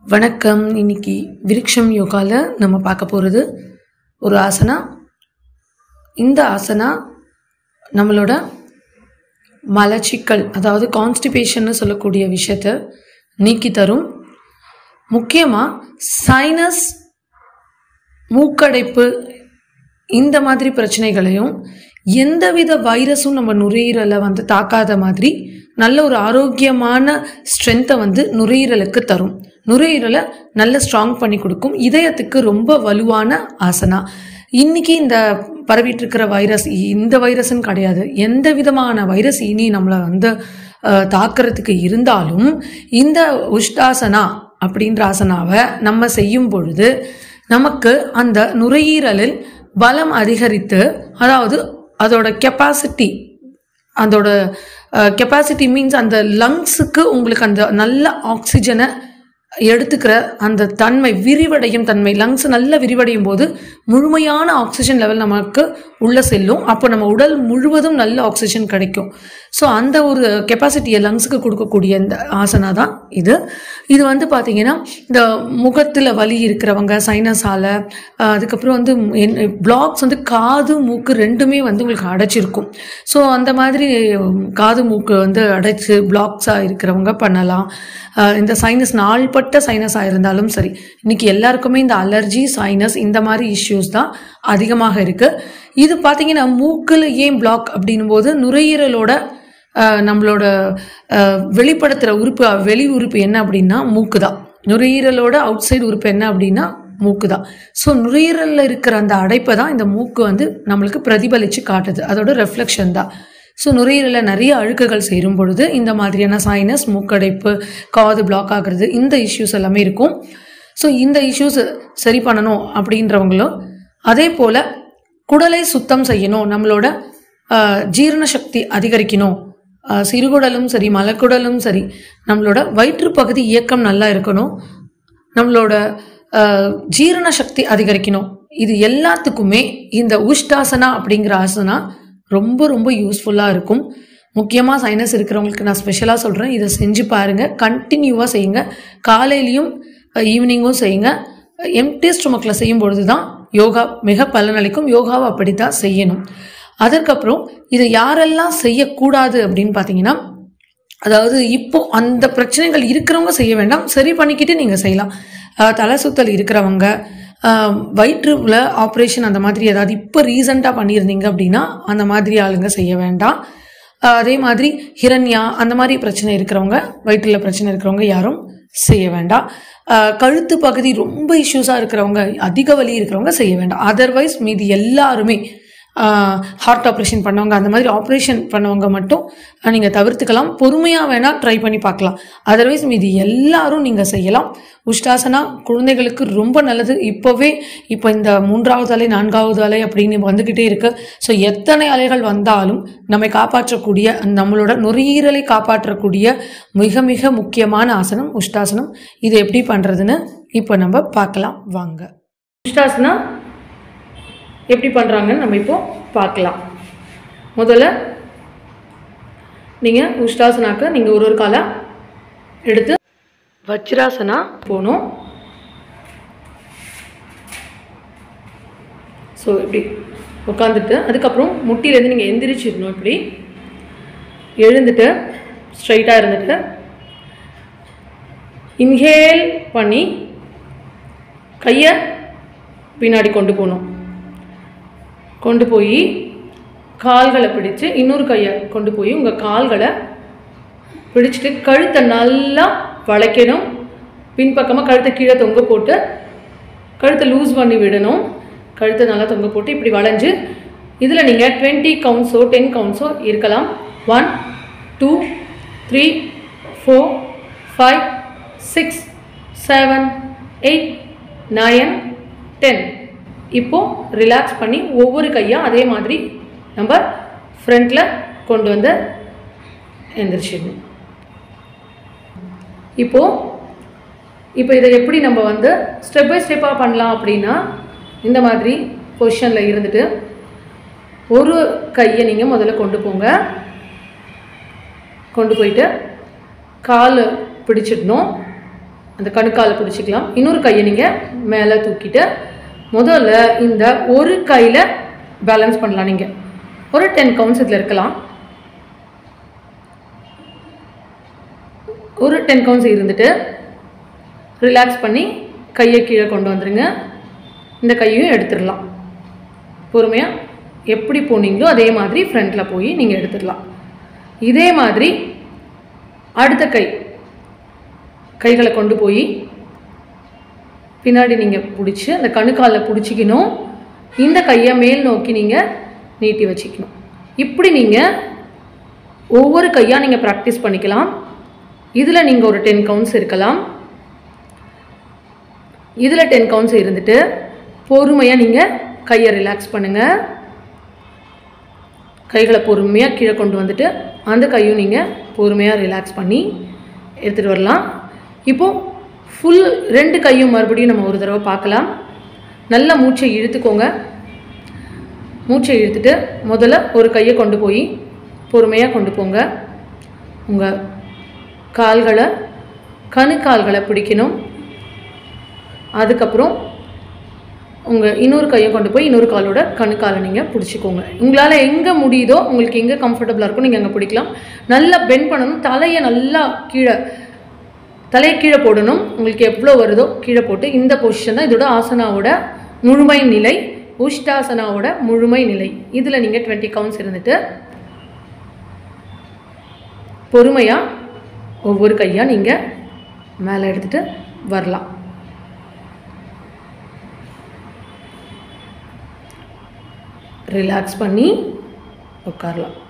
வணக்கம் இன்னைக்கு விருக்ஷம் யோகாவில் நம்ம பார்க்க போகிறது ஒரு ஆசனா இந்த ஆசனா நம்மளோட மலச்சிக்கல் அதாவது கான்ஸ்டிபேஷன்னு சொல்லக்கூடிய விஷயத்த நீக்கி தரும் முக்கியமாக சைனஸ் மூக்கடைப்பு இந்த மாதிரி பிரச்சனைகளையும் எந்தவித வைரஸும் நம்ம நுரையீரலை வந்து தாக்காத மாதிரி நல்ல ஒரு ஆரோக்கியமான ஸ்ட்ரென்த்தை வந்து நுரையீரலுக்கு தரும் நுரையீரலை நல்ல ஸ்ட்ராங் பண்ணி கொடுக்கும் இதயத்துக்கு ரொம்ப வலுவான ஆசனா இன்னைக்கு இந்த பரவிட்டு இருக்கிற வைரஸ் இந்த வைரஸ்ன்னு கிடையாது எந்த விதமான வைரஸ் இனி நம்மளை வந்து அஹ், தாக்குறதுக்கு இருந்தாலும் இந்த உஷ்டாசனா அப்படின்ற ஆசனாவை நம்ம செய்யும் பொழுது நமக்கு அந்த நுரையீரலில் பலம் அதிகரித்து அதாவது அதோட கெப்பாசிட்டி அதோட கெப்பாசிட்டி மீன்ஸ் அந்த லங்ஸுக்கு உங்களுக்கு அந்த நல்ல ஆக்சிஜனை எடுத்துக்கிற அந்த தன்மை விரிவடையும் தன்மை லங்ஸ் நல்ல விரிவடையும் போது முழுமையான ஆக்சிஜன் லெவல் நமக்கு உள்ள செல்லும் அப்போ நம்ம உடல் முழுவதும் நல்ல ஆக்சிஜன் கிடைக்கும் ஸோ அந்த ஒரு கெப்பாசிட்டியை லங்ஸுக்கு கொடுக்கக்கூடிய இந்த ஆசனா தான் இது இது வந்து பார்த்தீங்கன்னா இந்த முகத்தில் வலி இருக்கிறவங்க சைனஸால் அதுக்கப்புறம் வந்து பிளாக்ஸ் வந்து காது மூக்கு ரெண்டுமே வந்து உங்களுக்கு அடைச்சிருக்கும் ஸோ அந்த மாதிரி உம், காது மூக்கு வந்து அடைச்சு பிளாக்ஸாக இருக்கிறவங்க பண்ணலாம் அஹ், இந்த சைனஸ் நாள்பட்ட சைனஸாக இருந்தாலும் சரி இன்னைக்கு எல்லாருக்குமே இந்த அலர்ஜி சைனஸ் இந்த மாதிரி இஷ்யூஸ் தான் அதிகமாக இருக்கு இது பார்த்தீங்கன்னா மூக்கில் ஏன் பிளாக் அப்படின்னும் போது நுரையீரலோட அஹ், நம்மளோட அஹ், வெளிப்படுத்துகிற உறுப்பு வெளி உறுப்பு என்ன அப்படின்னா மூக்கு தான் நுரையீரலோட அவுட் சைடு உறுப்பு என்ன அப்படின்னா மூக்கு தான் ஸோ நுரையீரலில் இருக்கிற அந்த அடைப்பை தான் இந்த மூக்கு வந்து நம்மளுக்கு பிரதிபலித்து காட்டுது அதோட ரெஃப்ளெக்ஷன் தான் ஸோ நுரையீரலில் நிறைய அழுக்குகள் சேரும் பொழுது இந்த மாதிரியான சைனஸ் மூக்கடைப்பு காது பிளாக் ஆகுறது இந்த இஷ்யூஸ் எல்லாமே இருக்கும் ஸோ இந்த இஷ்யூஸ் சரி பண்ணணும் அப்படின்றவங்களும் அதே போல் குடலை சுத்தம் செய்யணும் நம்மளோட ஆஹ், ஜீரண சக்தி அதிகரிக்கணும் ஆஹ், சிறுகுடலும் சரி மலக்குடலும் சரி நம்மளோட வயிற்றுப்பகுதி இயக்கம் நல்லா இருக்கணும் நம்மளோட ஆஹ், ஜீரண சக்தி அதிகரிக்கணும் இது எல்லாத்துக்குமே இந்த உஷ்டாசனா அப்படிங்கிற ஆசனா ரொம்ப ரொம்ப யூஸ்ஃபுல்லாக இருக்கும் முக்கியமாக சைனஸ் இருக்கிறவங்களுக்கு நான் ஸ்பெஷலாக சொல்கிறேன் இதை செஞ்சு பாருங்கள் கண்டினியூவாக செய்யுங்க காலையிலையும் ஈவினிங்கும் செய்யுங்க எம்டி ஸ்டொமக்கில் செய்யும் பொழுது தான் யோகா மிக பலனளிக்கும் யோகாவை அப்படி தான் செய்யணும் அதற்கப்புறம் இதை யாரெல்லாம் செய்யக்கூடாது அப்படின்னு பார்த்தீங்கன்னா அதாவது இப்போ அந்த பிரச்சனைகள் இருக்கிறவங்க செய்ய வேண்டாம் சரி பண்ணிக்கிட்டு நீங்கள் செய்யலாம் அஹ் தலை சுத்தல் இருக்கிறவங்க அஹ் வயிற்றுல ஆப்ரேஷன் அந்த மாதிரி ஏதாவது இப்போ ரீசண்டாக பண்ணியிருந்தீங்க அப்படின்னா அந்த மாதிரி ஆளுங்க செய்ய வேண்டாம் அஹ் அதே மாதிரி ஹிரண்யா அந்த மாதிரி பிரச்சனை இருக்கிறவங்க வயிற்றுல பிரச்சனை இருக்கிறவங்க யாரும் செய்ய வேண்டாம் அஹ் கழுத்து பகுதி ரொம்ப இஷ்யூஸாக இருக்கிறவங்க அதிக வலி இருக்கிறவங்க செய்ய வேண்டாம் அதர்வைஸ் மீதி எல்லாருமே ஹார்ட் ஆப்ரேஷன் பண்ணவங்க அந்த மாதிரி ஆப்ரேஷன் பண்ணவங்க மட்டும் நீங்கள் தவிர்த்துக்கலாம் பொறுமையாக வேணால் ட்ரை பண்ணி பார்க்கலாம் அதர்வைஸ் மீதி எல்லாரும் நீங்கள் செய்யலாம் உஷ்டாசனா குழந்தைகளுக்கு ரொம்ப நல்லது இப்போவே இப்போ இந்த மூன்றாவது அலை நான்காவது அலை அப்படின்னு வந்துக்கிட்டே இருக்கு ஸோ எத்தனை அலைகள் வந்தாலும் நம்மை காப்பாற்றக்கூடிய நம்மளோட நுரையீரலை காப்பாற்றக்கூடிய மிக மிக முக்கியமான ஆசனம் உஷ்டாசனம் இது எப்படி பண்ணுறதுன்னு இப்போ நம்ம பார்க்கலாம் வாங்க உஷ்டாசனா எப்படி பண்ணுறாங்கன்னு நம்ம இப்போ பார்க்கலாம் முதல்ல நீங்கள் உஷ்டாசனாக்கு நீங்கள் ஒரு ஒரு காலாக எடுத்து வஜ்ராசனா போகணும் ஸோ இப்படி உட்காந்துட்டு அதுக்கப்புறம் முட்டியிலேருந்து நீங்கள் எந்திரிச்சிடணும் இப்படி எழுந்துட்டு ஸ்ட்ரைட்டாக இருந்துட்டு இன்ஹேல் பண்ணி கையை பின்னாடி கொண்டு போகணும் கொண்டு போய் கால்களை பிடிச்சு இன்னொரு கையை கொண்டு போய் உங்கள் கால்களை பிடிச்சிட்டு கழுத்தை நல்லா வளைக்கணும் பின்பக்கமாக கழுத்தை கீழே தொங்க போட்டு கழுத்தை லூஸ் பண்ணி விடணும் கழுத்தை நல்லா தொங்க போட்டு இப்படி வளைஞ்சு இதில் நீங்கள் டுவெண்ட்டி கவுண்ட்ஸோ டென் கவுண்ட்ஸோ இருக்கலாம் one two three four five six seven eight nine ten இப்போது ரிலாக்ஸ் பண்ணி ஒவ்வொரு கையாக அதே மாதிரி நம்ம ஃப்ரண்ட்டில் கொண்டு வந்து எந்திரிச்சிடணும் இப்போது இப்போ இதை எப்படி நம்ம வந்து ஸ்டெப் பை ஸ்டெப்பாக பண்ணலாம் அப்படின்னா இந்த மாதிரி பொசிஷனில் இருந்துட்டு ஒரு கையை நீங்கள் முதல்ல கொண்டு போங்க கொண்டு போயிட்டு கால் பிடிச்சிடணும் அந்த கணுக்காலை பிடிச்சிக்கலாம் இன்னொரு கையை நீங்கள் மேலே தூக்கிட்டு முதல்ல இந்த ஒரு கையில் பேலன்ஸ் பண்ணலாம் நீங்கள் ஒரு டென் கவுண்ட்ஸ் இதில் இருக்கலாம் ஒரு டென் கவுண்ட்ஸ் இருந்துட்டு ரிலாக்ஸ் பண்ணி கையை கீழே கொண்டு வந்துடுங்க இந்த கையையும் எடுத்துடலாம் பொறுமையாக எப்படி போனீங்களோ அதே மாதிரி ஃப்ரண்ட்டில் போய் நீங்கள் எடுத்துடலாம் இதே மாதிரி அடுத்த கை கைகளை கொண்டு போய் பின்னாடி நீங்கள் பிடிச்சி அந்த கணுக்காலில் பிடிச்சிக்கணும் இந்த கையை மேல் நோக்கி நீங்கள் நீட்டி வச்சுக்கணும் இப்படி நீங்கள் ஒவ்வொரு கையாக நீங்கள் ப்ராக்டிஸ் பண்ணிக்கலாம் இதில் நீங்கள் ஒரு டென் கவுண்ட்ஸ் இருக்கலாம் இதில் டென் கவுண்ட்ஸ் இருந்துட்டு பொறுமையாக நீங்கள் கையை ரிலாக்ஸ் பண்ணுங்கள் கைகளை பொறுமையாக கீழே கொண்டு வந்துட்டு அந்த கையும் நீங்கள் பொறுமையாக ரிலாக்ஸ் பண்ணி எடுத்துகிட்டு வரலாம் இப்போது ஃபுல் ரெண்டு கையும் மறுபடியும் நம்ம ஒரு தடவை பார்க்கலாம் நல்லா மூச்சை இழுத்துக்கோங்க மூச்சை இழுத்துட்டு முதல்ல ஒரு கையை கொண்டு போய் பொறுமையாக கொண்டு போங்க உங்கள் கால்களை கணுக்கால்களை பிடிக்கணும் அதுக்கப்புறம் உங்கள் இன்னொரு கையை கொண்டு போய் இன்னொரு காலோட கணுக்காலை நீங்கள் பிடிச்சிக்கோங்க உங்களால் எங்கே முடியுதோ உங்களுக்கு எங்கே கம்ஃபர்டபுளாக இருக்கோ நீங்கள் அங்கே பிடிக்கலாம் நல்லா பெண்ட் பண்ணணும் தலையை நல்லா கீழே தலையை கீழே போடணும் உங்களுக்கு எவ்வளோ வருதோ கீழே போட்டு இந்த பொசிஷன் தான் இதோட ஆசனாவோட முழுமை நிலை உஷ்டாசனாவோட முழுமை நிலை இதில் நீங்கள் டுவெண்ட்டி கவுண்ட்ஸ் இருந்துட்டு பொறுமையாக ஒவ்வொரு கையாக நீங்கள் மேலே எடுத்துகிட்டு வரலாம் ரிலாக்ஸ் பண்ணி உட்காரலாம்